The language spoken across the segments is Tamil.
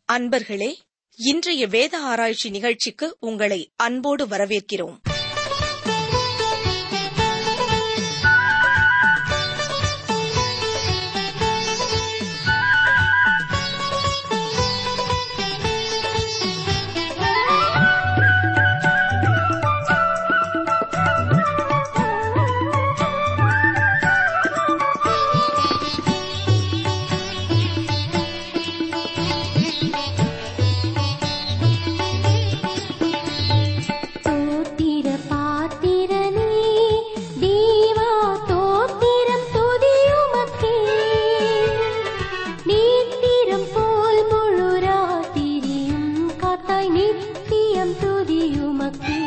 அன்பர்களே இன்றைய வேத ஆராய்ச்சி நிகழ்ச்சிக்கு உங்களை அன்போடு வரவேற்கிறோம் தோத்திர பாத்திரனே தேவா தோத்திரம் துதியுமக்கே நீத்திரம் போல் முழு ராத்திரியும் காத்தாய் நித்தியம் துதியுமக்கே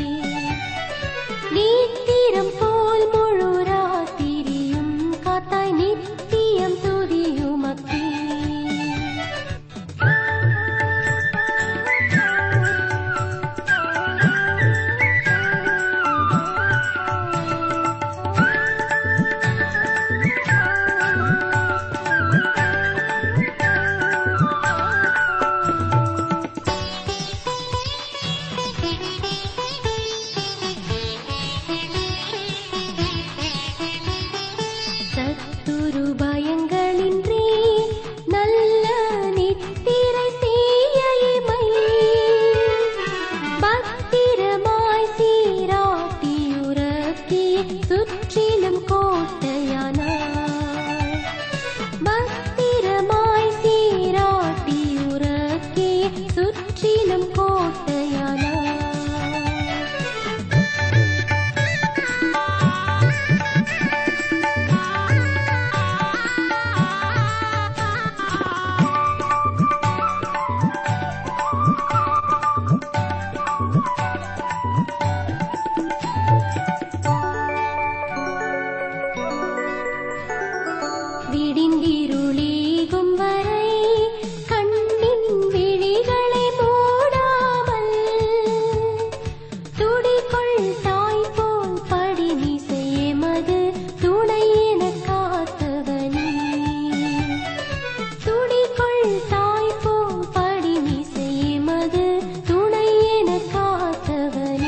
நீத்திரம் போல் முழு ராத்திரியும் காத்தாய் நித்தியம் துதியுமக்கே சத்துரு பயங்களின்றி நல்ல நித்திரை செய்யமை பத்திரமாய் சீராட்டியுறக்கி சுற்றிலும் கோட்டையானாய் பத்திரமாய் சீராட்டியுறக்கி சுற்றிலும் கோட்டையானாய் விடிந்திருளீகும் வரை கண்ணின் விழிகளை மூடாமல் துடிக்குள் தாய் போல் படிமிசை எமது துணை எனக் காத்தவனே துடிக்குள் தாய் போல் படிமிசை எமது துணை எனக் காத்தவனே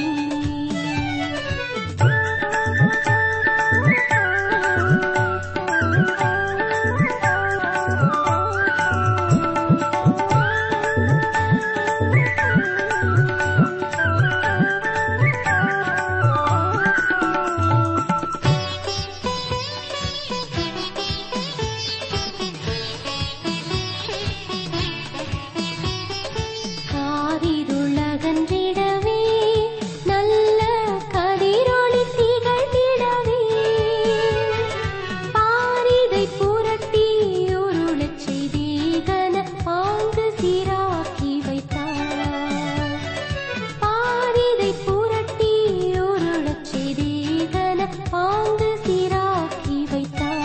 காரிருளகன்றிடவே நல்ல கதிரொளி திகழ்ந்திடவே பாரிதை புரட்டி உருளச் செய்தீகன பாங்கு சீராக்கி வைத்தார் பாரிதை புரட்டி உருளச் செய்தீகன பாங்கு சீராக்கி வைத்தார்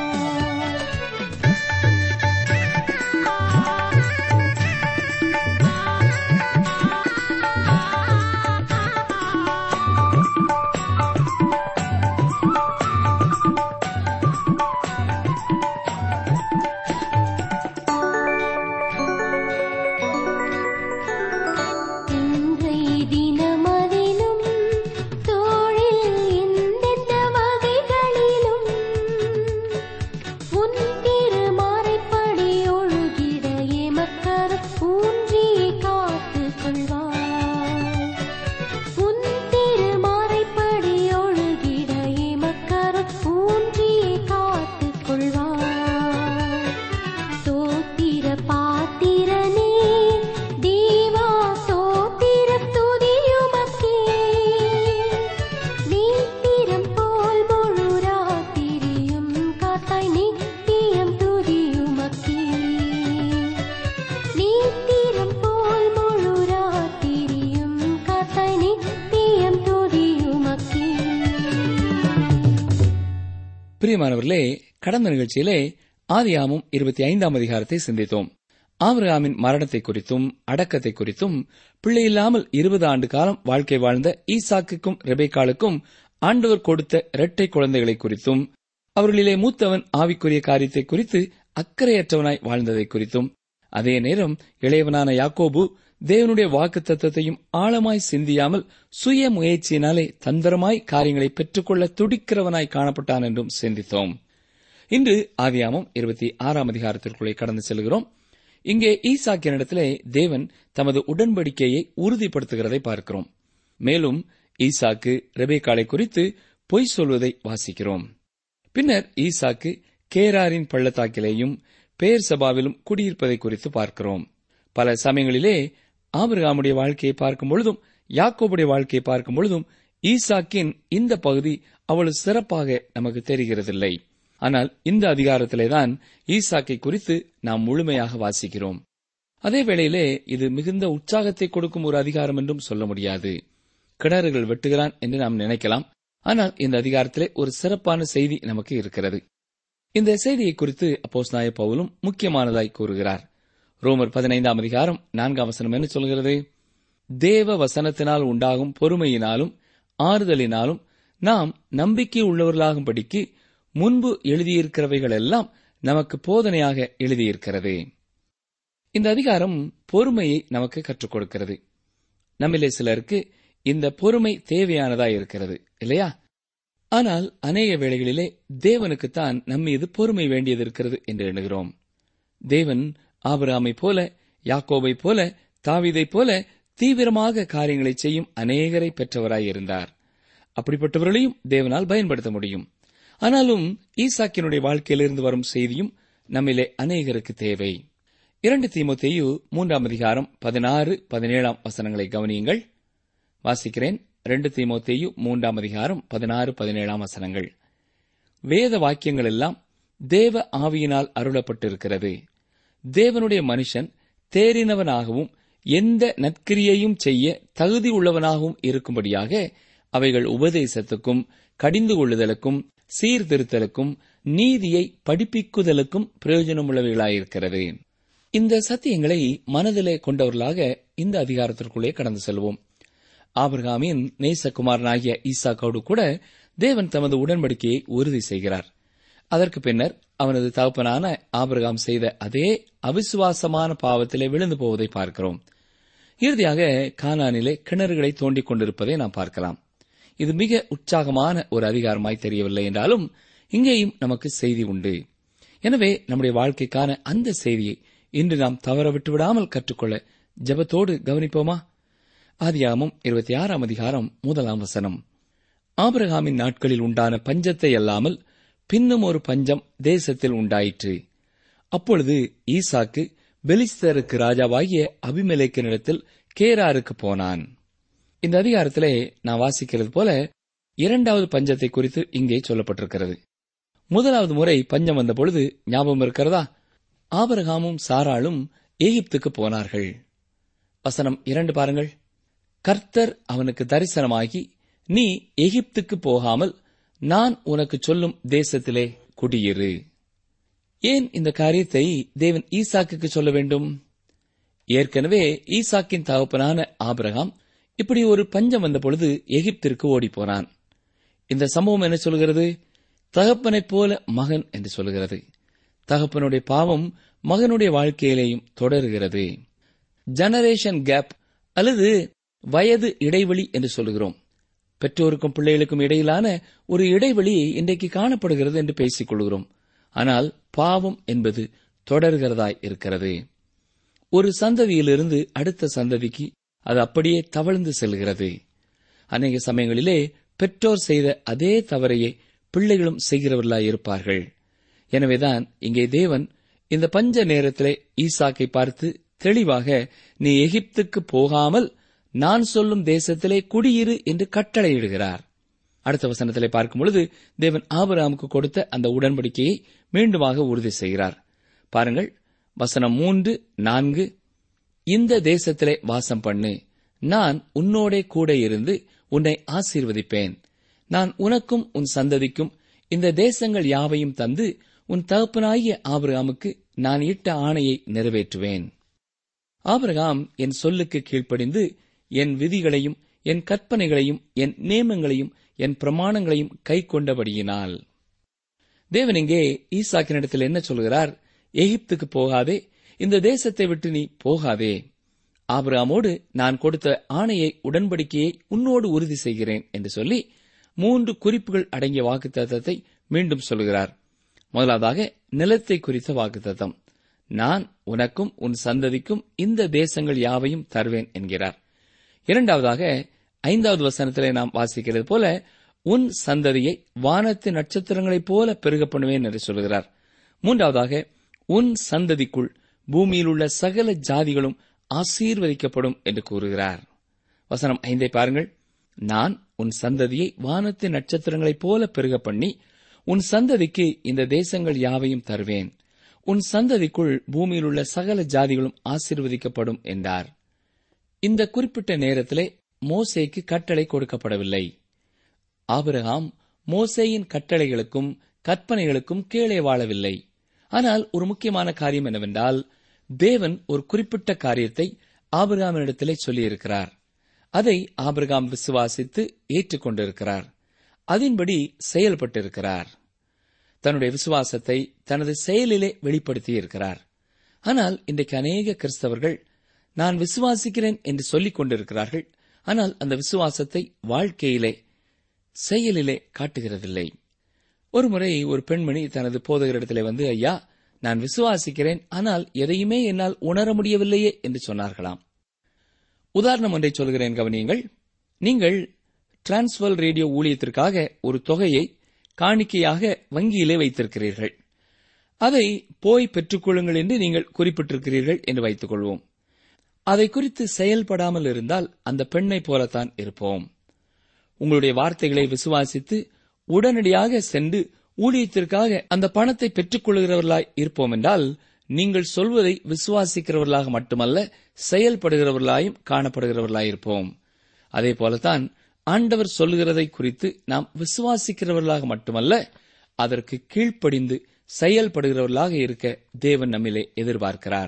இன்றை தினமதிலும் தோழில் எந்தெந்த வகைகளிலும் உன் திருமறைப்படி ஒழுகிட எமக்கர் ஊன்றி காத்துக் கொள்வாய் உன் திருமறைப்படி ஒழுகிட எமக்கர் ஊன்றி காத்துக் கொள்வாய் தோத்திர பாத்திரனே தேவா தோத்திர துதியுமக்கே நீத்திரம் போல் முழு ராத்திரியும் காத்தாய் நித்தியம் துதியுமக்கே நீத்திரம் போல் முழு ராத்திரியும் காத்தாய் நித்தியம் துதியுமக்கே பிரியமானவர்களே கடந்த நிகழ்ச்சியிலே ஆதியாமும் இருபத்தி ஐந்தாம் அதிகாரத்தை சிந்தித்தோம் ஆபிரகாமின் மரணத்தை குறித்தும் அடக்கத்தை குறித்தும் பிள்ளையில்லாமல் இருபது ஆண்டு காலம் வாழ்க்கை வாழ்ந்த ஈசாக்குக்கும் ரெபேக்காளுக்கும் ஆண்டவர் கொடுத்த இரட்டை குழந்தைகளை குறித்தும் அவர்களிலே மூத்தவன் ஆவிக்குரிய காரியத்தை குறித்து அக்கறையற்றவனாய் வாழ்ந்ததை குறித்தும் அதே நேரம் இளையவனான யாக்கோபு தேவனுடைய வாக்கு தத்தத்தையும் ஆழமாய் சிந்தியாமல் சுய முயற்சியினாலே தந்திரமாய் காரியங்களை பெற்றுக்கொள்ள துடிக்கிறவனாய் காணப்பட்டான் என்றும் சிந்தித்தோம் இன்று ஆதியாமம் இருபத்தி ஆறாம் அதிகாரத்திற்குள்ளே கடந்து செல்கிறோம் இங்கே ஈசாக்கியனிடத்திலே தேவன் தமது உடன்படிக்கையை உறுதிப்படுத்துகிறதை பார்க்கிறோம் மேலும் ஈசாக்கு ரெபேக்காளை குறித்து பொய் சொல்வதை வாசிக்கிறோம் பின்னர் ஈசாக்கு கேராரின் பள்ளத்தாக்கிலேயும் பேர் சபாவிலும் குடியிருப்பதை குறித்து பார்க்கிறோம் பல சமயங்களிலே ஆபிரகாமுடைய வாழ்க்கையை பார்க்கும் பொழுதும் யாக்கோபுடைய வாழ்க்கையை பார்க்கும் பொழுதும் ஈசாக்கின் இந்த பகுதி அவ்வளவு சிறப்பாக நமக்கு தெரிகிறதில்லை ஆனால் இந்த அதிகாரத்திலேதான் ஈசாக்கை குறித்து நாம் முழுமையாக வாசிக்கிறோம் அதே வேளையிலே இது மிகுந்த உற்சாகத்தை கொடுக்கும் ஒரு அதிகாரம் என்றும் சொல்ல முடியாது கிணறுகள் வெட்டுகிறான் என்று நாம் நினைக்கலாம் ஆனால் இந்த அதிகாரத்திலே ஒரு சிறப்பான செய்தி நமக்கு இருக்கிறது இந்த செய்தியை குறித்து அப்போஸ் நாய பவுலும் முக்கியமானதாய் கூறுகிறார் ரோமர் பதினைந்தாம் அதிகாரம் நான்காம் வசனம் என்ன சொல்கிறது தேவ வசனத்தினால் உண்டாகும் பொறுமையினாலும் ஆறுதலினாலும் நாம் நம்பிக்கை உள்ளவர்களாகும்படிக்கு முன்பு எழுதியிருக்கிறவைகள் எல்லாம் நமக்கு போதனையாக எழுதியிருக்கிறது இந்த அதிகாரம் பொறுமையை நமக்கு கற்றுக் கொடுக்கிறது நம்மிலே சிலருக்கு இந்த பொறுமை தேவையானதா இருக்கிறது இல்லையா ஆனால் அநேக வேளைகளிலே தேவனுக்குத்தான் நம்மீது பொறுமை வேண்டியது இருக்கிறது என்று எண்ணுகிறோம் தேவன் ஆபிரகாமை போல யாக்கோபை போல தாவீதைப் போல தீவிரமாக காரியங்களை செய்யும் அநேகரை பெற்றவராயிருந்தார் அப்படிப்பட்டவர்களையும் தேவனால் பயன்படுத்த முடியும் ஆனாலும் ஈசாக்கினுடைய வாழ்க்கையிலிருந்து வரும் செய்தியும் நம்மிலே அநேகருக்கு தேவை இரண்டு தீமோத்தேயு மூன்றாம் அதிகாரம் பதினாறு பதினேழாம் வசனங்களை கவனியுங்கள் வாசிக்கிறேன் ரெண்டு தீமோத்தேயு மூன்றாம் அதிகாரம் பதினாறு பதினேழாம் வசனங்கள் வேத வாக்கியங்கள் எல்லாம் தேவ ஆவியினால் அருளப்பட்டிருக்கிறது தேவனுடைய மனுஷன் தேறினவனாகவும் எந்த நற்கிரியையும் செய்ய தகுதி உள்ளவனாகவும் இருக்கும்படியாக அவைகள் உபதேசத்துக்கும் கடிந்து கொள்ளுதலுக்கும் சீர்திருத்தலுக்கும் நீதியை படிப்பிக்குதலுக்கும் பிரயோஜனமுள்ளவைகளாயிருக்கிறது இந்த சத்தியங்களை மனதிலே கொண்டவர்களாக இந்த அதிகாரத்திற்குள்ளே கடந்து செல்வோம் ஆபிரகாமின் நேசகுமாரனாகிய ஈசாக்கோடு கூட தேவன் தமது உடன்படிக்கையை உறுதி செய்கிறார் அதற்கு பின்னர் அவனது தகப்பனான ஆபிரகாம் செய்த அதே அவிசுவாசமான பாவத்திலே விழுந்து போவதை பார்க்கிறோம் இறுதியாக கானானிலே கிணறுகளை தோண்டிக் கொண்டிருப்பதை நாம் பார்க்கலாம் இது மிக உற்சாகமான ஒரு அதிகாரமாய் தெரியவில்லை என்றாலும் இங்கேயும் நமக்கு செய்தி உண்டு எனவே நம்முடைய வாழ்க்கைக்கான அந்த செய்தியை இன்று நாம் தவற விட்டுவிடாமல் கற்றுக்கொள்ள ஜெபத்தோடு கவனிப்போமா ஆதியாமம் இருபத்தி ஆறாம் அதிகாரம் முதலாம் வசனம் ஆபிரகாமின் நாட்களில் உண்டான பஞ்சத்தை அல்லாமல் பின்னும் ஒரு பஞ்சம் தேசத்தில் உண்டாயிற்று அப்பொழுது ஈசாக்கு பெலிஸ்தருக்கு ராஜாவாகிய அபிமெலேக்கினிடத்தில் கேராருக்கு போனான் இந்த அதிகாரத்திலே நான் வாசிக்கிறது போல இரண்டாவது பஞ்சத்தை குறித்து இங்கே சொல்லப்பட்டிருக்கிறது முதலாவது முறை பஞ்சம் வந்த பொழுது ஞாபகம் இருக்கிறதா ஆபரகாமும் சாராளும் எகிப்துக்கு போனார்கள் வசனம் இரண்டு பாருங்கள் கர்த்தர் அவனுக்கு தரிசனமாகி நீ எகிப்துக்கு போகாமல் நான் உனக்கு சொல்லும் தேசத்திலே குடியிரு ஏன் இந்த காரியத்தை தேவன் ஈசாக்குக்கு சொல்ல வேண்டும் ஏற்கனவே ஈசாக்கின் தகப்பனான ஆபிரகாம் இப்படி ஒரு பஞ்சம் வந்த பொழுது எகிப்திற்கு ஓடிப்போனான் இந்த சம்பவம் என்ன சொல்கிறது தகப்பனைப் போல மகன் என்று சொல்கிறது தகப்பனுடைய பாவம் மகனுடைய வாழ்க்கையிலேயும் தொடர்கிறது ஜெனரேஷன் கேப் அல்லது வயது இடைவெளி என்று சொல்கிறோம் பெற்றோருக்கும் பிள்ளைகளுக்கும் இடையிலான ஒரு இடைவெளி இன்றைக்கு காணப்படுகிறது என்று பேசிக் கொள்கிறோம் ஆனால் பாவம் என்பது தொடர்கிறதாய் இருக்கிறது ஒரு சந்ததியிலிருந்து அடுத்த சந்ததிக்கு அது அப்படியே தவழ்ந்து செல்கிறது அநேக சமயங்களிலே பெற்றோர் செய்த அதே தவறையே பிள்ளைகளும் செய்கிறவர்களாய் இருப்பார்கள் எனவேதான் இங்கே தேவன் இந்த பஞ்ச நேரத்திலே ஈசாக்கை பார்த்து தெளிவாக நீ எகிப்துக்கு போகாமல் நான் சொல்லும் தேசத்திலே குடியிரு என்று கட்டளையிடுகிறார் அடுத்த வசனத்திலே பார்க்கும் பொழுது தேவன் ஆபராமுக்கு கொடுத்த அந்த உடன்படிக்கையை மீண்டுமாக உறுதி செய்கிறார் பாருங்கள் வசனம் மூன்று நான்கு இந்த தேசத்திலே வாசம் பண்ணு நான் உன்னோடே கூட இருந்து உன்னை ஆசீர்வதிப்பேன் நான் உனக்கும் உன் சந்ததிக்கும் இந்த தேசங்கள் யாவையும் தந்து உன் தகப்பனாகிய ஆபிரகாமுக்கு நான் இட்ட ஆணையை நிறைவேற்றுவேன் ஆபிரகாம் என் சொல்லுக்கு கீழ்ப்படிந்து என் விதிகளையும் என் கற்பனைகளையும் என் நியமங்களையும் என் பிரமாணங்களையும் கை கொண்டபடியினால் தேவன் இங்கே ஈசாக்கினிடத்தில் என்ன சொல்கிறார் எகிப்துக்கு போகாதே இந்த தேசத்தை விட்டு நீ போகாதே ஆபிரகாமோடு நான் கொடுத்த ஆணையை உடன்படிக்கையை உன்னோடு உறுதி செய்கிறேன் என்று சொல்லி மூன்று குறிப்புகள் அடங்கிய வாக்குத்தத்தத்தை மீண்டும் சொல்கிறார் முதலாவதாக நிலத்தை குறித்த வாக்குத்தத்தம் நான் உனக்கும் உன் சந்ததிக்கும் இந்த தேசங்கள் யாவையும் தருவேன் என்கிறார் இரண்டாவதாக ஐந்தாவது வசனத்திலே நாம் வாசிக்கிறது போல உன் சந்ததியை வானத்து நட்சத்திரங்களைப் போல பெருக பண்ணுவேன் என்று சொல்கிறார் மூன்றாவதாக உன் சந்ததிக்குள் பூமியில் உள்ள சகல ஜாதிகளும் ஆசீர்வதிக்கப்படும் என்று கூறுகிறார் வசனம் ஐந்தை பாருங்கள் நான் உன் சந்ததியை வானத்து நட்சத்திரங்களைப் போல பெருக பண்ணி உன் சந்ததிக்கு இந்த தேசங்கள் யாவையும் தருவேன் உன் சந்ததிக்குள் பூமியில் உள்ள சகல ஜாதிகளும் ஆசீர்வதிக்கப்படும் என்றார் இந்த குறிப்பிட்ட நேரத்திலே மோசேக்கு கட்டளை கொடுக்கப்படவில்லை ஆபிரகாம் மோசேயின் கட்டளைகளுக்கும் கற்பனைகளுக்கும் கீழே வாழவில்லை ஆனால் ஒரு முக்கியமான காரியம் என்னவென்றால் தேவன் ஒரு குறிப்பிட்ட காரியத்தை ஆபிரகாமினிடத்திலே சொல்லியிருக்கிறார் அதை ஆபிரகாம் விசுவாசித்து ஏற்றுக்கொண்டிருக்கிறார் அதன்படி செயல்பட்டிருக்கிறார் தன்னுடைய விசுவாசத்தை தனது செயலிலே வெளிப்படுத்தியிருக்கிறார் ஆனால் இன்றைக்கு அநேக கிறிஸ்தவர்கள் நான் விசுவாசிக்கிறேன் என்று சொல்லிக் கொண்டிருக்கிறார்கள் ஆனால் அந்த விசுவாசத்தை வாழ்க்கையிலே செயலிலே காட்டுகிறதில்லை ஒருமுறை ஒரு பெண்மணி தனது போதகரிடத்திலே வந்து ஐயா நான் விசுவாசிக்கிறேன் ஆனால் எதையுமே என்னால் உணர முடியவில்லையே என்று சொன்னார்களாம் உதாரணம் ஒன்றை சொல்கிறேன் கவனியுங்கள் நீங்கள் டிரான்ஸ்வர் ரேடியோ ஊழியத்திற்காக ஒரு தொகையை காணிக்கையாக வங்கியிலே வைத்திருக்கிறீர்கள் அதை போய் பெற்றுக்கொள்ளுங்கள் என்று நீங்கள் குறிப்பிட்டிருக்கிறீர்கள் என்று வைத்துக் கொள்வோம் அதை குறித்து செயல்படாமல் இருந்தால் அந்த பெண்ணை போலத்தான் இருப்போம் உங்களுடைய வார்த்தைகளை விசுவாசித்து உடனடியாக சென்று ஊழியத்திற்காக அந்த பணத்தை பெற்றுக் கொள்கிறவர்களாய் இருப்போம் என்றால் நீங்கள் சொல்வதை விசுவாசிக்கிறவர்களாக மட்டுமல்ல செயல்படுகிறவர்களாயும் காணப்படுகிறவர்களாய் இருப்போம் அதே போலத்தான் ஆண்டவர் சொல்லுகிறதை குறித்து நாம் விசுவாசிக்கிறவர்களாக மட்டுமல்ல அதற்கு கீழ்ப்படிந்து செயல்படுகிறவர்களாக இருக்க தேவன் நம்மிலே எதிர்பார்க்கிறார்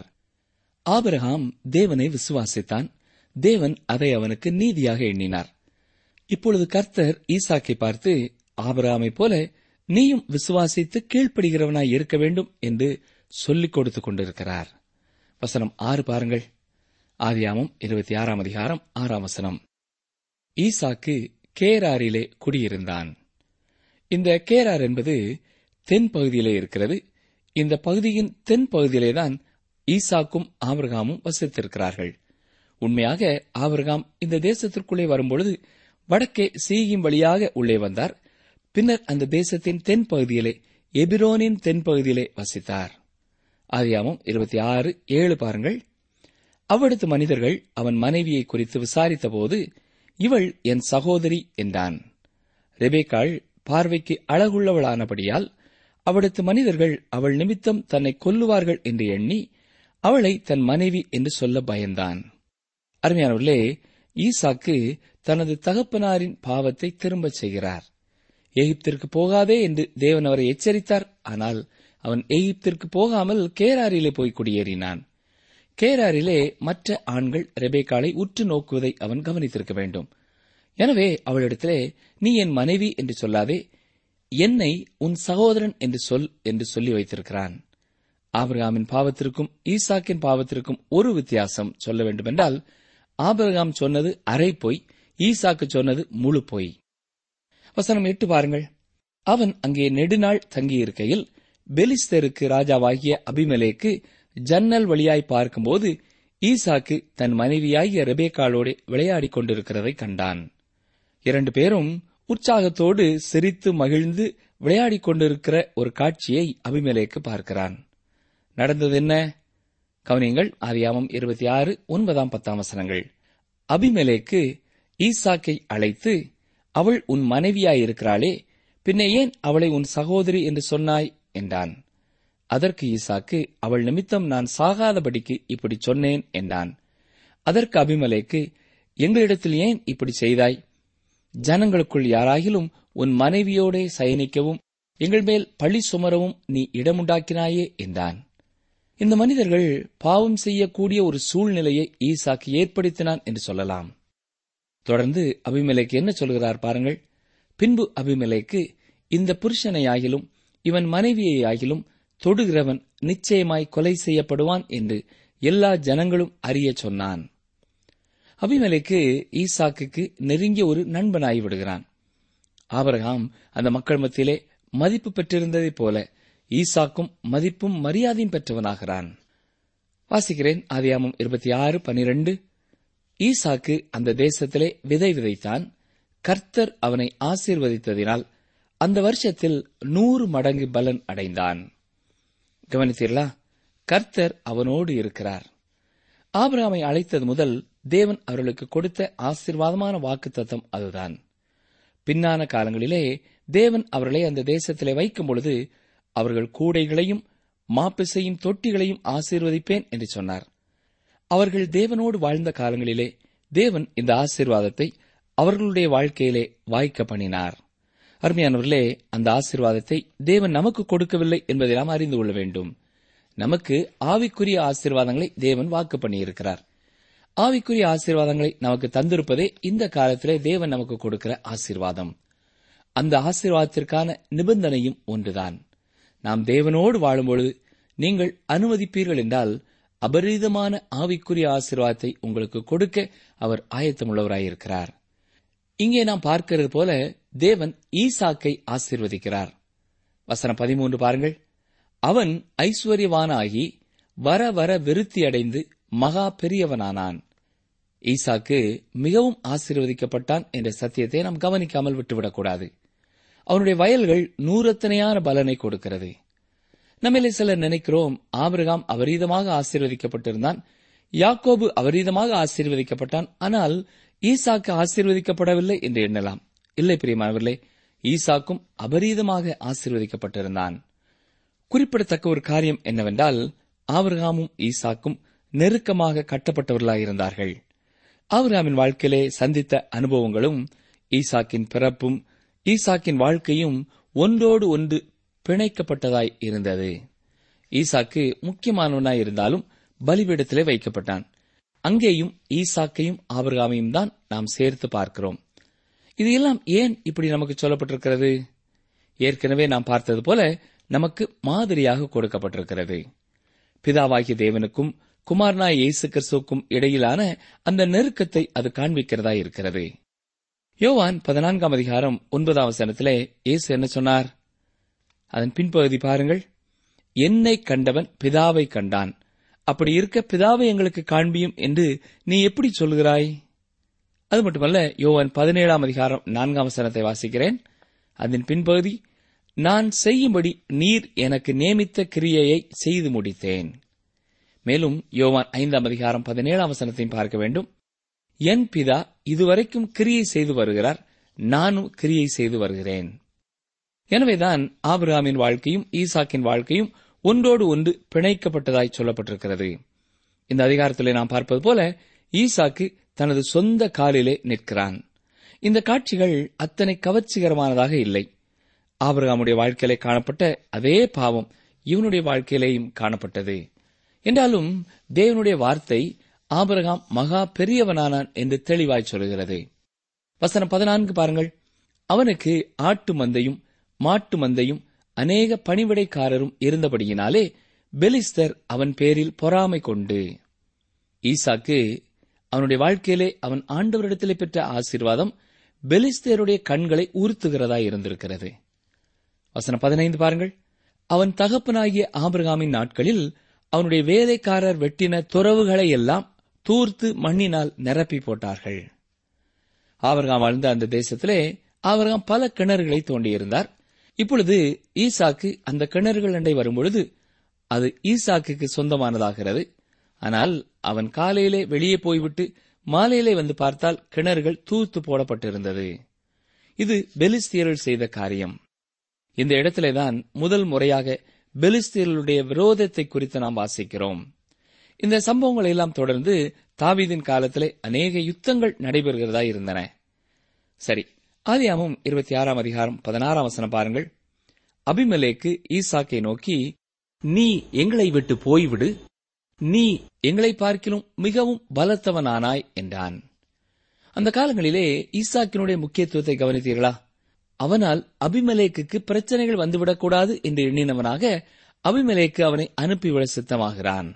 ஆபிரகாம் தேவனை விசுவாசித்தான் தேவன் அதை அவனுக்கு நீதியாக எண்ணினார் இப்பொழுது கர்த்தர் ஈசாக்கை பார்த்து ஆபிரகாமைப் போல நீயும் விசுவாசித்து கீழ்ப்படுகிறவனாய் இருக்க வேண்டும் என்று சொல்லிக் கொடுத்துக் கொண்டிருக்கிறார் வசனம் ஆறு பாருங்கள் ஆதியாமம் இருபத்தி ஆறாம் அதிகாரம் ஆறாம் வசனம் ஈசாக்கு கேராரிலே குடியிருந்தான் இந்த கேரார் என்பது தென் பகுதியிலே இருக்கிறது இந்த பகுதியின் தென் பகுதியிலேதான் ஈசாக்கும் ஆபிரகாமும் வசித்திருக்கிறார்கள் உண்மையாக ஆபிரகாம் இந்த தேசத்திற்குள்ளே வரும்பொழுது வடக்கே சீகிம் வழியாக உள்ளே வந்தார் பின்னர் அந்த தேசத்தின் தென் பகுதியிலே எபிரோனின் தென் பகுதியிலே வசித்தார் ஆதியாமம் இருபத்தி ஆறு ஏழு பாருங்கள் அவ்விடத்து மனிதர்கள் அவன் மனைவியை குறித்து விசாரித்தபோது இவள் என் சகோதரி என்றான் ரெபேக்காள் பார்வைக்கு அழகுள்ளவளானபடியால் அவிடத்து மனிதர்கள் அவள் நிமித்தம் தன்னை கொல்லுவார்கள் என்று எண்ணி அவளை தன் மனைவி என்று சொல்ல பயந்தான் அருமையானவர்களே ஈசாக்கு தனது தகப்பனாரின் பாவத்தை திரும்பச் செய்கிறார் எகிப்திற்கு போகாதே என்று தேவன் அவரை எச்சரித்தார் ஆனால் அவன் எகிப்திற்கு போகாமல் கேராரிலே போய் குடியேறினான் கேராரிலே மற்ற ஆண்கள் ரெபேக்காளை உற்று நோக்குவதை அவன் கவனித்திருக்க வேண்டும் எனவே அவளிடத்திலே நீ என் மனைவி என்று சொல்லாதே என்னை உன் சகோதரன் என்று சொல் என்று சொல்லி வைத்திருக்கிறான் ஆபிரகாமின் பாவத்திற்கும் ஈசாக்கின் பாவத்திற்கும் ஒரு வித்தியாசம் சொல்ல வேண்டுமென்றால் ஆபிரகாம் சொன்னது அரை பொய் ஈசாக்கு சொன்னது முழு பொய் வசனம் எட்டு பாருங்கள் அவன் அங்கே நெடுநாள் தங்கியிருக்கையில் பெலிஸ்தருக்கு ராஜாவாகிய அபிமலேக்கு ஜன்னல் வழியாய் பார்க்கும்போது ஈசாக்கு தன் மனைவியாகிய ரெபேக்காளோடு விளையாடிக் கொண்டிருக்கிறதை கண்டான் இரண்டு பேரும் உற்சாகத்தோடு சிரித்து மகிழ்ந்து விளையாடிக் கொண்டிருக்கிற ஒரு காட்சியை அபிமலேக்கு பார்க்கிறான் நடந்தது என்ன கவனியங்கள் ஆதியாமம் இருபத்தி ஆறு ஒன்பதாம் பத்தாம் வசனங்கள் அபிமலேக்கு ஈசாக்கை அழைத்து அவள் உன் மனைவியாயிருக்கிறாளே பின்னே ஏன் அவளை உன் சகோதரி என்று சொன்னாய் என்றான் அதற்கு ஈசாக்கு அவள் நிமித்தம் நான் சாகாதபடிக்கு இப்படி சொன்னேன் என்றான் அதற்கு அபிமலேக்கு எங்களிடத்தில் ஏன் இப்படி செய்தாய் ஜனங்களுக்குள் யாராகிலும் உன் மனைவியோடே சயனிக்கவும் எங்கள் மேல் பழி சுமரவும் நீ இடமுண்டாக்கினாயே என்றான் இந்த மனிதர்கள் பாவம் செய்யக்கூடிய ஒரு சூழ்நிலையை ஈசாக்கு ஏற்படுத்தினான் என்று சொல்லலாம் தொடர்ந்து அபிமலைக்கு என்ன சொல்கிறார் பாருங்கள் பின்பு அபிமலைக்கு இந்த புருஷனை ஆகிலும் இவன் மனைவியை ஆகிலும் தொடுகிறவன் நிச்சயமாய் கொலை செய்யப்படுவான் என்று எல்லா ஜனங்களும் அறியச் சொன்னான் அபிமலைக்கு ஈசாக்குக்கு நெருங்கிய ஒரு நண்பனாகி விடுகிறான் ஆபிரகாம் அந்த மக்கள் மத்தியிலே மதிப்பு பெற்றிருந்ததைப் போல ஈசாக்கும் மதிப்பும் மரியாதையும் பெற்றவனாகிறான் வாசிக்கிறேன் ஆதியாமம் இருபத்தி ஆறு பனிரெண்டு ஈசாக்கு அந்த தேசத்திலே விதை விதைத்தான் கர்த்தர் அவனை ஆசீர்வதித்ததினால் அந்த வருஷத்தில் நூறு மடங்கு பலன் அடைந்தான் கவனித்தீர்களா கர்த்தர் அவனோடு இருக்கிறார் ஆபிரகாமை அழைத்தது முதல் தேவன் அவர்களுக்கு கொடுத்த ஆசீர்வாதமான வாக்குத்தத்தம் அதுதான் பின்னான காலங்களிலே தேவன் அவர்களை அந்த தேசத்திலே வைக்கும் பொழுது அவர்கள் கூடைகளையும் மாப்பிசையும் தொட்டிகளையும் ஆசீர்வதிப்பேன் என்று சொன்னார் அவர்கள் தேவனோடு வாழ்ந்த காலங்களிலே தேவன் இந்த ஆசீர்வாதத்தை அவர்களுடைய வாழ்க்கையிலே வாய்க்க பண்ணினார் அருமையானவர்களே அந்த ஆசீர்வாதத்தை தேவன் நமக்கு கொடுக்கவில்லை என்பதை நாம் அறிந்து கொள்ள வேண்டும் நமக்கு ஆவிக்குரிய ஆசீர்வாதங்களை தேவன் வாக்கு பண்ணியிருக்கிறார் ஆவிக்குரிய ஆசீர்வாதங்களை நமக்கு தந்திருப்பதே இந்த காலத்திலே தேவன் நமக்கு கொடுக்கிற ஆசீர்வாதம் அந்த ஆசீர்வாதத்திற்கான நிபந்தனையும் ஒன்றுதான் நாம் தேவனோடு வாழும்பொழுது நீங்கள் அனுமதிப்பீர்கள் என்றால் அபரீதமான ஆவிக்குரிய ஆசீர்வாதத்தை உங்களுக்கு கொடுக்க அவர் ஆயத்தமுள்ளவராயிருக்கிறார் இங்கே நாம் பார்க்கிறது போல தேவன் ஈசாக்கை ஆசீர்வதிக்கிறார் வசனம் பதிமூன்று பாருங்கள் அவன் ஐஸ்வர்யவானாகி வர வர விருத்தியடைந்து மகா பெரியவனானான் ஈசாக்கு மிகவும் ஆசீர்வதிக்கப்பட்டான் என்ற சத்தியத்தை நாம் கவனிக்காமல் விட்டுவிடக்கூடாது அவனுடைய வயல்கள் நூறத்தனையான பலனை கொடுக்கிறது நம்மிலே சிலர் நினைக்கிறோம் ஆபிரகாம் அபரீதமாக ஆசீர்வதிக்கப்பட்டிருந்தான் யாக்கோபு அபரீதமாக ஆசீர்வதிக்கப்பட்டான் ஆனால் ஈசாக்கு ஆசீர்வதிக்கப்படவில்லை என்று எண்ணலாம் இல்லை பிரியமானவர்களே ஈசாக்கும் அபரீதமாக ஆசீர்வதிக்கப்பட்டிருந்தான் குறிப்பிடத்தக்க ஒரு காரியம் என்னவென்றால் ஆபிரகாமும் ஈசாக்கும் நெருக்கமாக கட்டப்பட்டவர்களாயிருந்தார்கள் ஆபிரகாமின் வாழ்க்கையிலே சந்தித்த அனுபவங்களும் ஈசாக்கின் பிறப்பும் ஈசாக்கின் வாழ்க்கையும் ஒன்றோடு ஒன்று பிணைக்கப்பட்டதாய் இருந்தது ஈசாக்கு முக்கியமானவனாய் இருந்தாலும் பலிபீடத்திலே வைக்கப்பட்டான் அங்கேயும் ஈசாக்கையும் ஆபிரகாமையும் தான் நாம் சேர்த்து பார்க்கிறோம் இது எல்லாம் ஏன் இப்படி நமக்கு சொல்லப்பட்டிருக்கிறது ஏற்கனவே நாம் பார்த்தது போல நமக்கு மாதிரியாக கொடுக்கப்பட்டிருக்கிறது பிதாவாகிய தேவனுக்கும் குமாரனாய் இயேசு கிறிஸ்துவுக்கும் இடையிலான அந்த நெருக்கத்தை அது காண்பிக்கிறதா இருக்கிறது யோவான் பதினான்காம் அதிகாரம் ஒன்பதாம் வசனத்திலே இயேசு என்ன சொன்னார் அதன் பின்பகுதி பாருங்கள் என்னை கண்டவன் பிதாவை கண்டான் அப்படி இருக்க பிதாவை எங்களுக்கு காண்பியும் என்று நீ எப்படி சொல்கிறாய் அது மட்டுமல்ல யோவான் பதினேழாம் அதிகாரம் நான்காம் வசனத்தை வாசிக்கிறேன் அதன் பின்பகுதி நான் செய்யும்படி நீர் எனக்கு நியமித்த கிரியையை செய்து முடித்தேன் மேலும் யோவான் ஐந்தாம் அதிகாரம் பதினேழாம் வசனத்தையும் பார்க்க வேண்டும் என் பிதா இதுவரைக்கும் கிரியை செய்து வருகிறார் நானும் கிரியை செய்து வருகிறேன் எனவேதான் ஆபிரகாமின் வாழ்க்கையும் ஈசாக்கின் வாழ்க்கையும் ஒன்றோடு ஒன்று பிணைக்கப்பட்டதாய் சொல்லப்பட்டிருக்கிறது இந்த அதிகாரத்திலே நாம் பார்ப்பது போல ஈசாக்கு தனது சொந்த காலிலே நிற்கிறான் இந்த காட்சிகள் அத்தனை கவர்ச்சிகரமானதாக இல்லை ஆபிரகாமுடைய வாழ்க்கையிலே காணப்பட்ட அதே பாவம் இவனுடைய வாழ்க்கையிலேயும் காணப்பட்டது என்றாலும் தேவனுடைய வார்த்தை ஆபிரகாம் மகா பெரியவனானான் என்று தெளிவாய் சொல்கிறது வசனம் பதினான்கு பாருங்கள் அவனுக்கு ஆட்டு மந்தையும் மாட்டு மந்தையும் அநேக பணிவிடைக்காரரும் இருந்தபடியினாலே பெலிஸ்தர் அவன் பேரில் பொறாமை கொண்டு ஈசாக்கு அவனுடைய வாழ்க்கையிலே அவன் ஆண்டவரிடத்திலே பெற்ற ஆசீர்வாதம் பெலிஸ்தேருடைய கண்களை உறுத்துகிறதா இருந்திருக்கிறது வசனம் பதினைந்து பாருங்கள் அவன் தகப்பனாகிய ஆபிரகாமின் நாட்களில் அவனுடைய வேலைக்காரர் வெட்டின துறவுகளை எல்லாம் தூர்த்து மண்ணினால் நிரப்பி போட்டார்கள் ஆபிரகாம் வாழ்ந்த அந்த தேசத்திலே ஆபிரகாம் பல கிணறுகளை தோண்டியிருந்தார் இப்பொழுது ஈசாக்கு அந்த கிணறுகள் அண்டை வரும்பொழுது அது ஈசாக்குக்கு சொந்தமானதாகிறது ஆனால் அவன் காலையிலே வெளியே போய்விட்டு மாலையிலே வந்து பார்த்தால் கிணறுகள் தூர்த்து போடப்பட்டிருந்தது இது பெலிஸ்தியர்கள் செய்த காரியம் இந்த இடத்திலேதான் முதல் முறையாக பெலிஸ்தியர்களுடைய விரோதத்தை குறித்து நாம் வாசிக்கிறோம் இந்த சம்பவங்கள் எல்லாம் தொடர்ந்து தாவீதின் காலத்திலே அநேக யுத்தங்கள் நடைபெறுகிறதா இருந்தன சரி ஆதியாமும் இருபத்தி ஆறாம் அதிகாரம் பதினாறாம் வசனம் பாருங்கள் அபிமலேக்கு ஈசாக்கை நோக்கி நீ எங்களை விட்டு போய்விடு நீ எங்களை பார்க்கிலும் மிகவும் பலத்தவனானாய் என்றான் அந்த காலங்களிலே ஈசாக்கினுடைய முக்கியத்துவத்தை கவனித்தீர்களா அவனால் அபிமலேக்குக்கு பிரச்சனைகள் வந்துவிடக்கூடாது என்று எண்ணினவனாக அபிமெலேக்கு அவனை அனுப்பிவிட சித்தமாகிறான்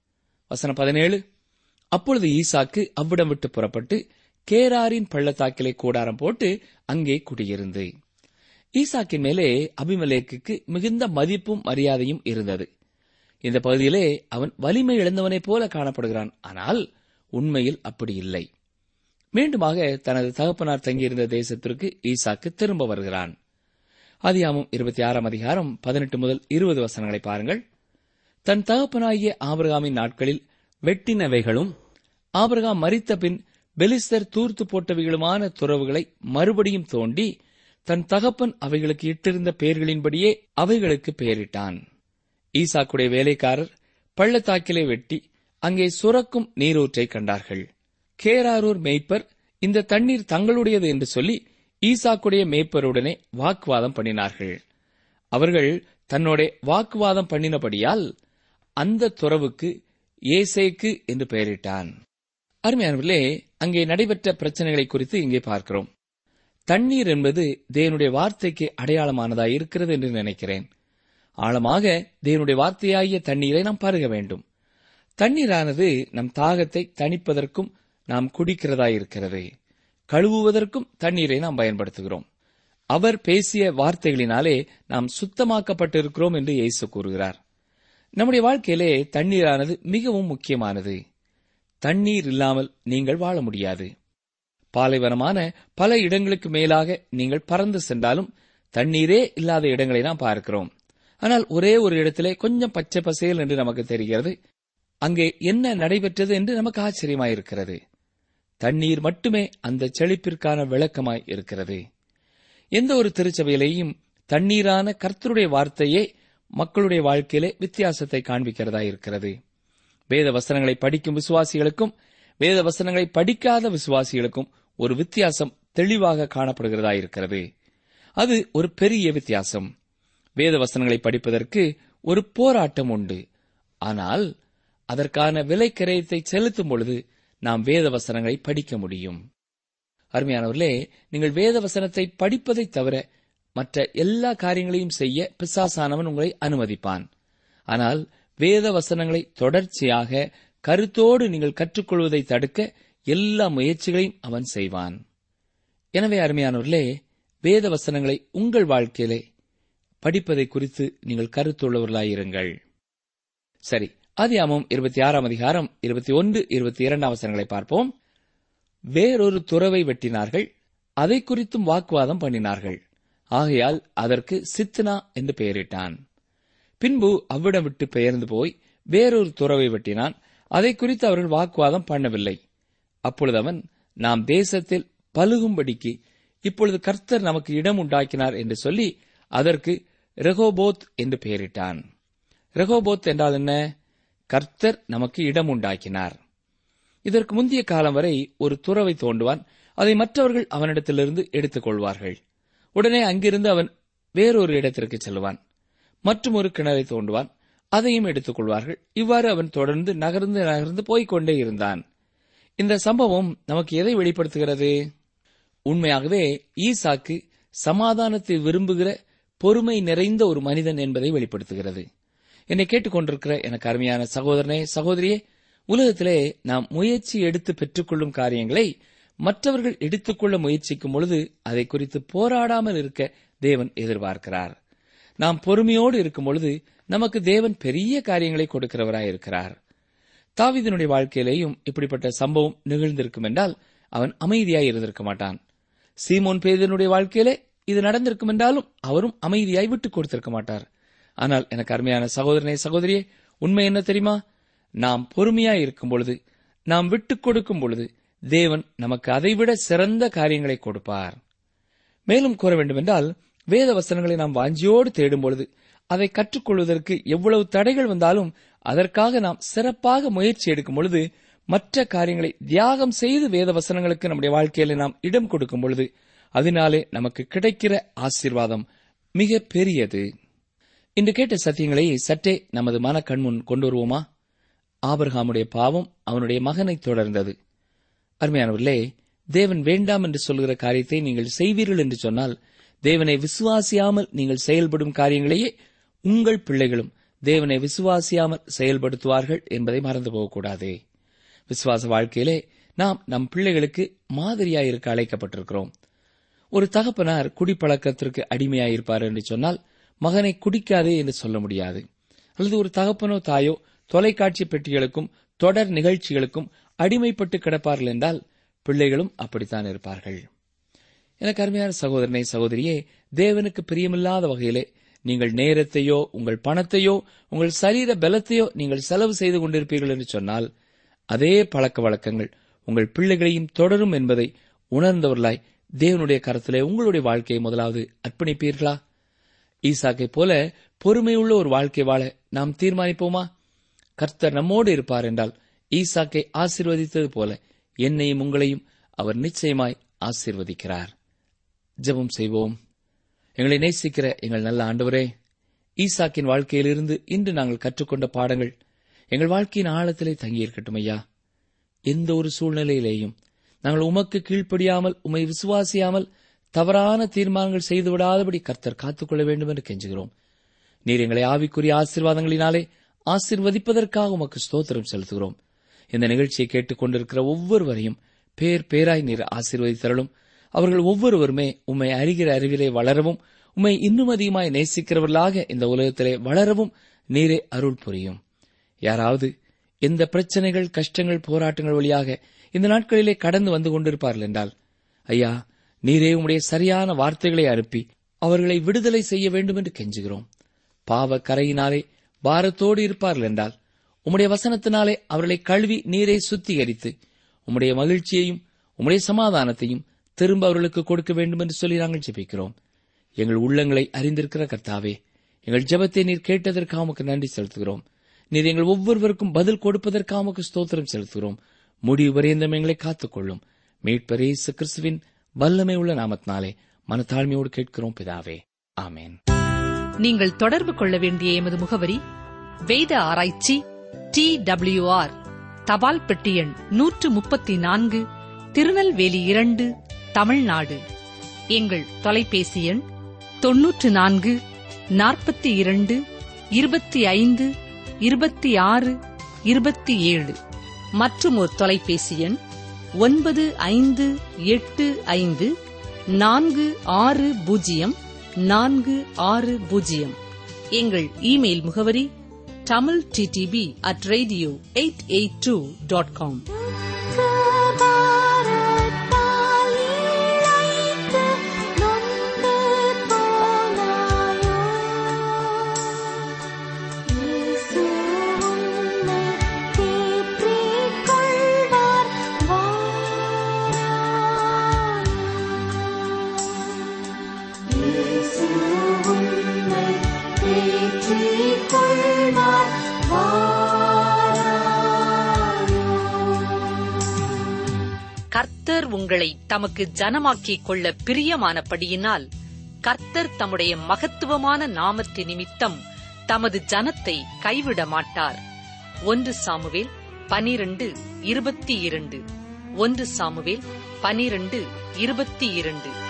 வசனம் பதினேழு அப்பொழுது ஈசாக்கு அவ்விடம் விட்டு புறப்பட்டு கேராரின் பள்ளத்தாக்கிலே கூடாரம் போட்டு அங்கே குடியிருந்து ஈசாக்கின் மேலே அபிமலேக்குக்கு மிகுந்த மதிப்பும் மரியாதையும் இருந்தது இந்த பகுதியிலே அவன் வலிமை இழந்தவனைப் போல காணப்படுகிறான் ஆனால் உண்மையில் அப்படி இல்லை மீண்டுமாக தனது தகப்பனார் தங்கியிருந்த தேசத்திற்கு ஈசாக்கு திரும்ப வருகிறான் அதியாமம் இருபத்தி ஆறாம் அதிகாரம் பதினெட்டு முதல் இருபது வசனங்களை பாருங்கள் தன் தகப்பனாகிய ஆபிரகாமின் நாட்களில் வெட்டினவைகளும் ஆபிரகாம் மரித்த பின் பெலிஸ்தர் தூர்த்து போட்டவைகளுமான துறவுகளை மறுபடியும் தோண்டி தன் தகப்பன் அவைகளுக்கு இட்டிருந்த பெயர்களின்படியே அவைகளுக்கு பெயரிட்டான் ஈசாக்குடைய வேலைக்காரர் பள்ளத்தாக்கிலே வெட்டி அங்கே சுரக்கும் நீரூற்றை கண்டார்கள் கேராரூர் மேய்ப்பர் இந்த தண்ணீர் தங்களுடையது என்று சொல்லி ஈசாக்குடைய மேய்ப்பருடனே வாக்குவாதம் பண்ணினார்கள் அவர்கள் தன்னோட வாக்குவாதம் பண்ணினபடியால் அந்த துறவுக்கு ஏசேக்கு என்று பெயரிட்டான் அருமையானவர்களே அங்கே நடைபெற்ற பிரச்சனைகளை குறித்து இங்கே பார்க்கிறோம் தண்ணீர் என்பது தேவனுடைய வார்த்தைக்கு அடையாளமானதாய் இருக்கிறது என்று நினைக்கிறேன் ஆழமாக தேவனுடைய வார்த்தையாகிய தண்ணீரை நாம் பருக வேண்டும் தண்ணீரானது நம் தாகத்தை தணிப்பதற்கும் நாம் குடிக்கிறதாயிருக்கிறது கழுவுவதற்கும் தண்ணீரை நாம் பயன்படுத்துகிறோம் அவர் பேசிய வார்த்தைகளினாலே நாம் சுத்தமாக்கப்பட்டிருக்கிறோம் என்று இயேசு கூறுகிறார் நம்முடைய வாழ்க்கையிலே தண்ணீரானது மிகவும் முக்கியமானது தண்ணீர் இல்லாமல் நீங்கள் வாழ முடியாது பாலைவனமான பல இடங்களுக்கு மேலாக நீங்கள் பறந்து சென்றாலும் தண்ணீரே இல்லாத இடங்களை நாம் பார்க்கிறோம் ஆனால் ஒரே ஒரு இடத்திலே கொஞ்சம் பச்சை பசேல் என்று நமக்கு தெரிகிறது அங்கே என்ன நடைபெற்றது என்று நமக்கு ஆச்சரியமாயிருக்கிறது தண்ணீர் மட்டுமே அந்த செழிப்பிற்கான விளக்கமாய் இருக்கிறது எந்த ஒரு திருச்சபையிலேயும் தண்ணீரான கர்த்தருடைய வார்த்தையே மக்களுடைய வாழ்க்கையிலே வித்தியாசத்தை காண்பிக்கிறதா இருக்கிறது வேத வசனங்களை படிக்கும் விசுவாசிகளுக்கும் வேத வசனங்களை படிக்காத விசுவாசிகளுக்கும் ஒரு வித்தியாசம் தெளிவாக காணப்படுகிறதா இருக்கிறது அது ஒரு பெரிய வித்தியாசம் வேத வசனங்களை படிப்பதற்கு ஒரு போராட்டம் உண்டு ஆனால் அதற்கான விலை கிரயத்தை செலுத்தும் பொழுது நாம் வேத வசனங்களை படிக்க முடியும் அருமையானவர்களே நீங்கள் வேத வசனத்தை படிப்பதை தவிர மற்ற எல்லா காரியங்களையும் செய்ய பிசாசானவன் உங்களை அனுமதிப்பான் ஆனால் வேத வசனங்களை தொடர்ச்சியாக கருத்தோடு நீங்கள் கற்றுக்கொள்வதை தடுக்க எல்லா முயற்சிகளையும் அவன் செய்வான் எனவே அருமையானவர்களே வேத வசனங்களை உங்கள் வாழ்க்கையிலே படிப்பதை குறித்து நீங்கள் கருத்துள்ளவர்களாயிருங்கள் சரி ஆதியாமம் இருபத்தி ஆறாம் அதிகாரம் இருபத்தி ஒன்று இருபத்தி இரண்டாம் வசனங்களை பார்ப்போம் வேறொரு துறவை வெட்டினார்கள் அதை குறித்தும் வாக்குவாதம் பண்ணினார்கள் ஆகையால் அதற்கு சித்னா என்று பெயரிட்டான் பின்பு அவ்விடம் விட்டு பெயர்ந்து போய் வேறொரு துறவை வெட்டினான் அதை குறித்து அவர்கள் வாக்குவாதம் பண்ணவில்லை அப்பொழுது அவன் நாம் தேசத்தில் பலுகும்படிக்கு இப்பொழுது கர்த்தர் நமக்கு இடம் உண்டாக்கினார் என்று சொல்லி அதற்கு ரெகோபோத் என்று பெயரிட்டான் ரெகோபோத் என்றால் என்ன கர்த்தர் நமக்கு இடம் உண்டாக்கினார் இதற்கு முந்தைய காலம் வரை ஒரு துறவை தோண்டுவான் அதை மற்றவர்கள் அவனிடத்திலிருந்து எடுத்துக் கொள்வார்கள் உடனே அங்கிருந்து அவன் வேறொரு இடத்திற்கு செல்வான் மற்றும் ஒரு கிணறை தோண்டுவான் அதையும் எடுத்துக் கொள்வார்கள் இவ்வாறு அவன் தொடர்ந்து நகர்ந்து நகர்ந்து போய்க் கொண்டே இருந்தான் இந்த சம்பவம் நமக்கு எதை வெளிப்படுத்துகிறது உண்மையாகவே ஈசாக்கு சமாதானத்தை விரும்புகிற பொறுமை நிறைந்த ஒரு மனிதன் என்பதை வெளிப்படுத்துகிறது என்னை கேட்டுக்கொண்டிருக்கிற எனக்கு அருமையான சகோதரனே சகோதரியே உலகத்திலே நாம் முயற்சி எடுத்து பெற்றுக்கொள்ளும் காரியங்களை மற்றவர்கள் எடுத்துக்கொள்ள முயற்சிக்கும் பொழுது அதை குறித்து போராடாமல் இருக்க தேவன் எதிர்பார்க்கிறார் நாம் பொறுமையோடு இருக்கும் பொழுது நமக்கு தேவன் பெரிய காரியங்களை கொடுக்கிறவராய் இருக்கிறார் தாவீதினுடைய வாழ்க்கையிலேயும் இப்படிப்பட்ட சம்பவம் நிகழ்ந்திருக்கும் என்றால் அவன் அமைதியாய் இருந்திருக்க மாட்டான் சீமோன் பேதனுடைய வாழ்க்கையிலே இது நடந்திருக்கும் என்றாலும் அவரும் அமைதியாய் விட்டுக் கொடுத்திருக்க மாட்டார் ஆனால் எனக்கு அருமையான சகோதரனே சகோதரியே உண்மை என்ன தெரியுமா நாம் பொறுமையாய் இருக்கும் பொழுது நாம் விட்டுக் கொடுக்கும் பொழுது தேவன் நமக்கு அதைவிட சிறந்த காரியங்களை கொடுப்பார் மேலும் கூற வேண்டுமென்றால் வேத வசனங்களை நாம் வாஞ்சியோடு தேடும் பொழுது அதை கற்றுக்கொள்வதற்கு எவ்வளவு தடைகள் வந்தாலும் அதற்காக நாம் சிறப்பாக முயற்சி எடுக்கும் பொழுது மற்ற காரியங்களை தியாகம் செய்து வேத வசனங்களுக்கு நம்முடைய வாழ்க்கையில நாம் இடம் கொடுக்கும் பொழுது அதனாலே நமக்கு கிடைக்கிற ஆசீர்வாதம் மிக பெரியது இன்று கேட்ட சத்தியங்களை சற்றே நமது மன கண்முன் கொண்டு வருவோமா ஆபர்காமுடைய பாவம் அவனுடைய மகனை தொடர்ந்தது அருமையானவர்களே தேவன் வேண்டாம் என்று சொல்கிற காரியத்தை நீங்கள் செய்வீர்கள் என்று சொன்னால் தேவனை விசுவாசியாமல் நீங்கள் செயல்படும் காரியங்களையே உங்கள் பிள்ளைகளும் தேவனை விசுவாசியாமல் செயல்படுத்துவார்கள் என்பதை மறந்து போகக்கூடாது விசுவாச வாழ்க்கையிலே நாம் நம் பிள்ளைகளுக்கு மாதிரியாயிருக்க அழைக்கப்பட்டிருக்கிறோம் ஒரு தகப்பனார் குடிப்பழக்கத்திற்கு அடிமையாயிருப்பார் என்று சொன்னால் மகனை குடிக்காதே என்று சொல்ல முடியாது அல்லது ஒரு தகப்பனோ தாயோ தொலைக்காட்சி பெட்டிகளுக்கும் தொடர் நிகழ்ச்சிகளுக்கும் அடிமைப்பட்டு கிடப்பார்கள் என்றால் பிள்ளைகளும் அப்படித்தான் இருப்பார்கள் எனக்கு அருமையான சகோதரனை சகோதரியே தேவனுக்கு பிரியமில்லாத வகையிலே நீங்கள் நேரத்தையோ உங்கள் பணத்தையோ உங்கள் சரீர பலத்தையோ நீங்கள் செலவு செய்து கொண்டிருப்பீர்கள் என்று சொன்னால் அதே பழக்க வழக்கங்கள் உங்கள் பிள்ளைகளையும் தொடரும் என்பதை உணர்ந்தவர்களாய் தேவனுடைய கரத்திலே உங்களுடைய வாழ்க்கையை முதலாவது அர்ப்பணிப்பீர்களா ஈசாக்கை போல பொறுமையுள்ள ஒரு வாழ்க்கை வாழ நாம் தீர்மானிப்போமா கர்த்தர் நம்மோடு இருப்பார் என்றால் ஈசாக்கை ஆசிர்வதித்தது போல என்னையும் உங்களையும் அவர் நிச்சயமாய் ஆசீர்வதிக்கிறார் ஜெபம் செய்வோம் எங்களை நேசிக்கிற எங்கள் நல்ல ஆண்டவரே ஈசாக்கின் வாழ்க்கையிலிருந்து இன்று நாங்கள் கற்றுக்கொண்ட பாடங்கள் எங்கள் வாழ்க்கையின் ஆழத்திலே தங்கியிருக்கட்டும் ஐயா எந்த ஒரு சூழ்நிலையிலேயும் நாங்கள் உமக்கு கீழ்ப்படியாமல் உமை விசுவாசியாமல் தவறான தீர்மானங்கள் செய்துவிடாதபடி கர்த்தர் காத்துக்கொள்ள வேண்டும் என்று கெஞ்சுகிறோம் நீர் எங்களை ஆவிக்குரிய ஆசீர்வாதங்களினாலே ஆசீர்வதிப்பதற்காக உமக்கு ஸ்தோத்திரம் செலுத்துகிறோம் இந்த நிகழ்ச்சியை கேட்டுக் கொண்டிருக்கிற ஒவ்வொருவரையும் பேர் பேராய் நீர் ஆசீர்வதித்தரலும் அவர்கள் ஒவ்வொருவருமே உம்மை அறிகிற அறிவிலே வளரவும் உம்மை இன்னும் அதிகமாய் நேசிக்கிறவர்களாக இந்த உலகத்திலே வளரவும் நீரே அருள் புரியும் யாராவது எந்த பிரச்சனைகள் கஷ்டங்கள் போராட்டங்கள் வழியாக இந்த நாட்களிலே கடந்து வந்து கொண்டிருப்பார்கள் என்றால் ஐயா நீரே உம்முடைய சரியான வார்த்தைகளை அனுப்பி அவர்களை விடுதலை செய்ய வேண்டும் என்று கெஞ்சுகிறோம் பாவ கரையினாலே பாரத்தோடு இருப்பார்கள் என்றால் உம்முடைய வசனத்தினாலே அவர்களை கழுவி நீரை சுத்திகரித்து உம்முடைய மகிழ்ச்சியையும் உம்முடைய சமாதானத்தையும் திரும்ப அவர்களுக்கு கொடுக்க வேண்டும் என்று சொல்லி நாங்கள் ஜெபிக்கிறோம் எங்கள் உள்ளங்களை அறிந்திருக்கிற கர்த்தாவே எங்கள் ஜெபத்தை நீர் கேட்டதற்காக உமக்கு நன்றி செலுத்துகிறோம் நீர் எங்கள் ஒவ்வொருவருக்கும் பதில் கொடுப்பதற்காக உமக்கு ஸ்தோத்திரம் செலுத்துகிறோம் முடிவு வரையந்தம் எங்களை காத்துக்கொள்ளும் மீட்பர் இயேசு கிறிஸ்துவின் வல்லமை உள்ள நாமத்தினாலே மனத்தாழ்மையோடு கேட்கிறோம் பிதாவே ஆமேன் நீங்கள் தொடர்பு கொள்ள வேண்டிய எமது முகவரி வேத ஆராய்ச்சி டி ஆர் தபால் பெட்டி எண் நூற்று முப்பத்தி நான்கு திருநெல்வேலி இரண்டு தமிழ்நாடு எங்கள் தொலைபேசி எண் தொன்னூற்று நான்கு நாற்பத்தி இரண்டு இருபத்தி ஐந்து இருபத்தி ஆறு இருபத்தி ஏழு மற்றும் ஒரு தொலைபேசி எண் ஒன்பது ஐந்து எட்டு ஐந்து நான்கு ஆறு பூஜ்ஜியம் நான்கு ஆறு பூஜ்ஜியம் எங்கள் இமெயில் முகவரி Tamil DTP at radio eight eight two dot com பாரத்தால் இழைத்து நொந்து போனாயோ இயேசு உன்னை தேற்றிக் கொள்வார் வாராயோ இயேசு உன்னை தேற்றிக் கொள்வார் வாராயோ கர்த்தர் உங்களை தமக்கு ஜனமாக்கிக் கொள்ள பிரியமானபடியினால் கர்த்தர் தம்முடைய மகத்துவமான நாமத்தின் நிமித்தம் தமது ஜனத்தை கைவிட மாட்டார் ஒன்று சாமுவேல் பனிரண்டு இருபத்தி இரண்டு ஒன்று சாமுவேல் பனிரண்டு இருபத்தி இரண்டு